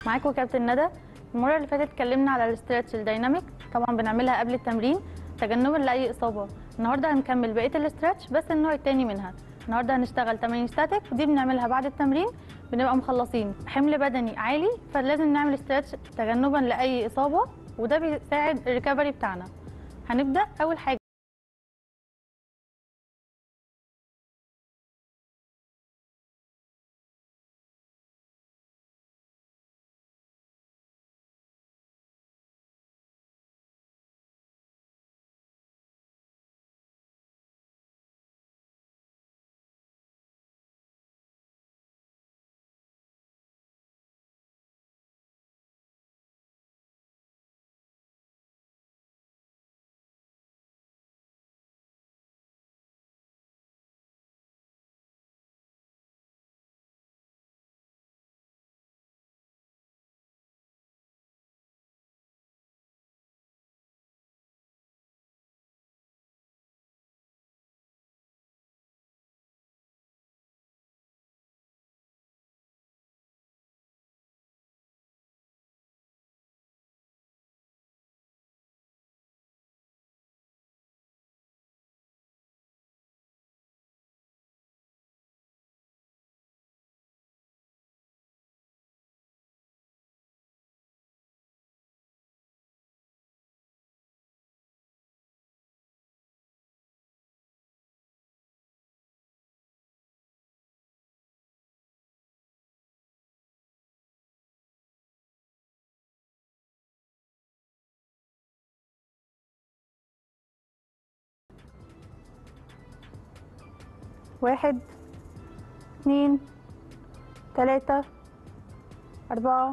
معاكم كابتن ندى المره اللي فاتت اتكلمنا على الاسترتش الدايناميك طبعا بنعملها قبل التمرين تجنبا لاي اصابه النهارده هنكمل بقيه الاسترتش بس النوع التاني منها النهارده هنشتغل تمارين ستاتيك ودي بنعملها بعد التمرين بنبقى مخلصين حمل بدني عالي فلازم نعمل استرتش تجنبا لاي اصابه وده بيساعد الريكفري بتاعنا هنبدا اول حاجه واحد اتنين تلاتة أربعة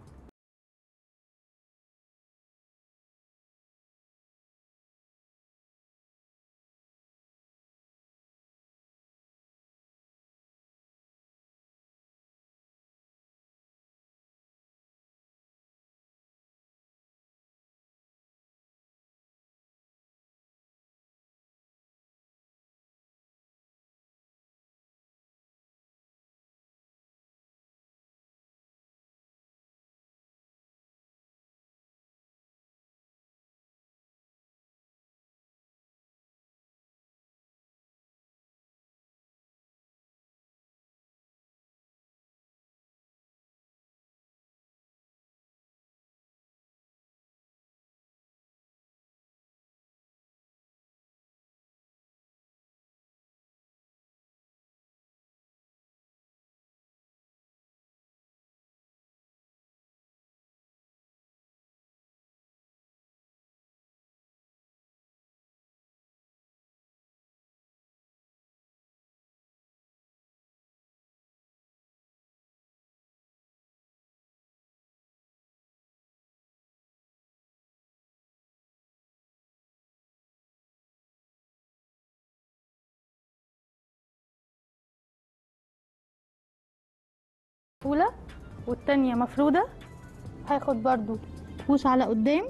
مقفولة والتانية مفرودة هاخد برضو بوش على قدام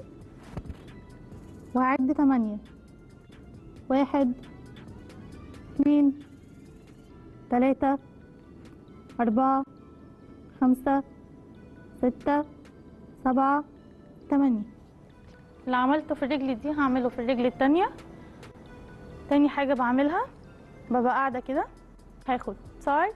وهعد تمانية واحد اتنين تلاتة أربعة خمسة ستة سبعة تمانية اللي عملته في الرجل دي هعمله في الرجل التانية تاني حاجة بعملها ببقى قاعدة كده هاخد سايد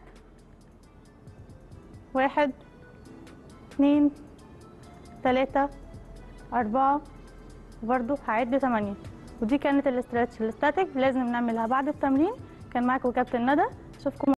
واحد اتنين تلاتة أربعة برضو هعد تمانية ودي كانت الاسترتش الاستاتيك لازم نعملها بعد التمرين كان معاكم كابتن ندى اشوفكم